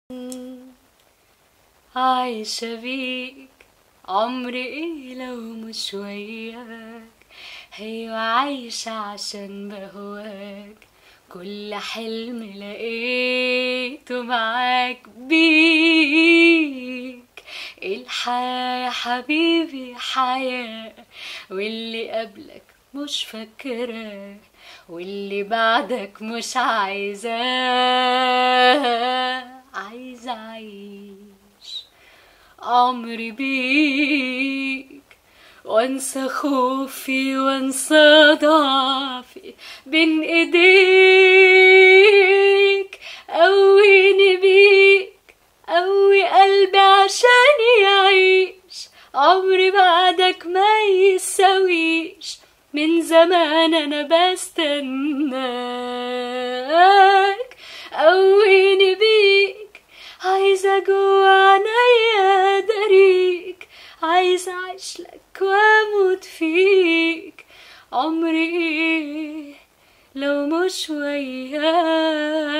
عايشة بيك عمري ايه لو مش وياك ايوه عايشة عشان بهواك كل حلم لقيته معاك بيك الحياة يا حبيبي حياة واللي قبلك مش فاكراه واللي بعدك مش عايزاه عايزة أعيش عمري بيك وانسى خوفي وانسى ضعفي بين ايديك قويني بيك قوي قلبي عشان يعيش عمري بعدك ما يساويش من زمان انا بستناك قويني بيك عايزة جوا عينيا داريك عايزة اعيش لك واموت فيك عمري ايه لو مش وياك